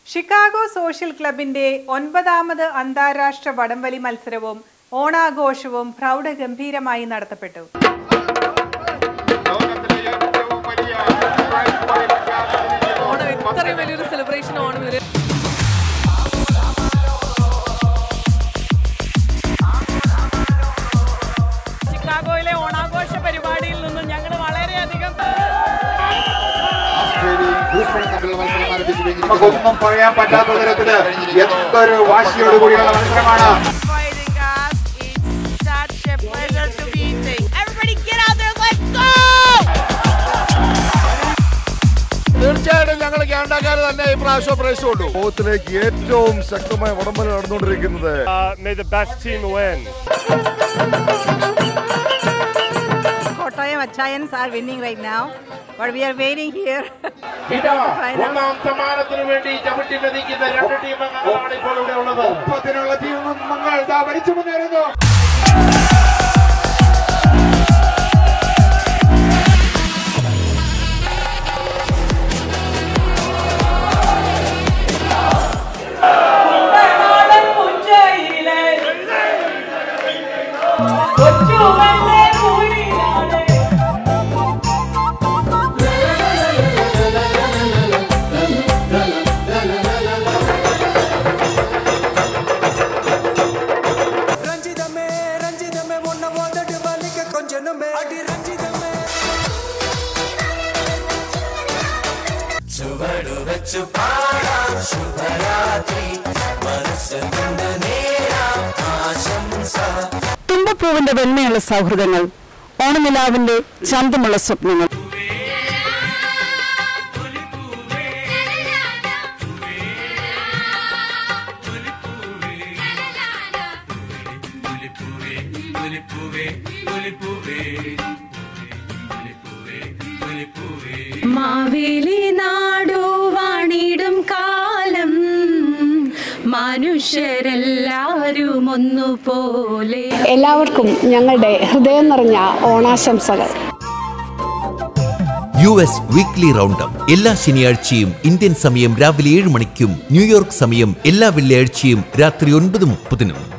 Chicago social ക്ലബിന്റെ ഒൻപതാമത് അന്താരാഷ്ട്ര വടംവലി മത്സരവും ഓണാഘോഷവും പ്രൗഢഗംഭീരമായി നടത്തപ്പെട്ടു ലോകത്തിലെ ഏറ്റവും വലിയ പ്രൈസ് മണി പ്രഖ്യാപനത്തിന് ഓണം ഇത്രയും വലിയൊരു സെലിബ്രേഷൻ ഓണം ഇതിൽ ചിക്കാഗോയിലെ ഓണാഘോഷ പരിപാടിയിൽ നിന്നും ഞങ്ങൾ വളരെയധികം ഓസ്ട്രേലിയയും ഹൂസ്റ്റണും തമ്മിലുള്ള മത്സരം ആരംഭിച്ചു നമുക്കൊന്നും പറയാൻ പറ്റാത്ത തരത്തില് എന്തൊരു വാശിയോട് കൂടിയുള്ള മത്സരമാണ് fighting, guys. It's such a pleasure to be eating. Everybody get out there, let's go! തീർച്ചയായിട്ടും ഞങ്ങൾ ക്യാൻഡക്കാർ തന്നെ ഈ പ്രാവശ്യം പ്രൈസ് കൊണ്ടു ലോകത്തിലേക്ക് ഏറ്റവും ശക്തമായ വടംവലി നടന്നുകൊണ്ടിരിക്കുന്നത് may the best team win. Kottayam Achayans are winning right now, but we are waiting here. ഇതാ ഒന്നാം സമ്മാനത്തിന് വേണ്ടി ചവിട്ടി മെതിക്കുന്ന രണ്ട് ടീം അംഗങ്ങളാണ് ഇപ്പോൾ ഇവിടെ ഉള്ളത് ഒപ്പത്തിനുള്ള ടീമംഗങ്ങൾ ഇതാ വലിച്ചു മുന്നേറുന്നു ரஞ்சிதமே ரஞ்சிதமே உன்னை ஓதட்டு வலிக்க கொஞ்சனுமே அடி ரஞ்சிதமே ചുവടു വെച്ചു പാടാം ശുഭരാത്രി മനസ്സ് കൊണ്ട് നേരാം ആശംസ തുമ്പപ്പൂവിന്റെ വെണ്മയുള്ള സൗഹൃദങ്ങൾ ഓണനിലാവിന്റെ ചന്തമുള്ള സ്വപ്നങ്ങൾ മാവേലി നാടു വാണിടും കാലം മനുഷ്യരെല്ലാരും ഒന്നുപോലെ എല്ലാവർക്കും ഞങ്ങളുടെ ഹൃദയം നിറഞ്ഞ ഓണാശംസകൾ യു എസ് വീക്ക്ലി റൗണ്ടപ്പ് എല്ലാ ശനിയാഴ്ചയും ഇന്ത്യൻ സമയം രാവിലെ ഏഴ് മണിക്കും ന്യൂയോർക്ക് സമയം എല്ലാ വെള്ളിയാഴ്ചയും രാത്രി ഒൻപത് മുപ്പതിനും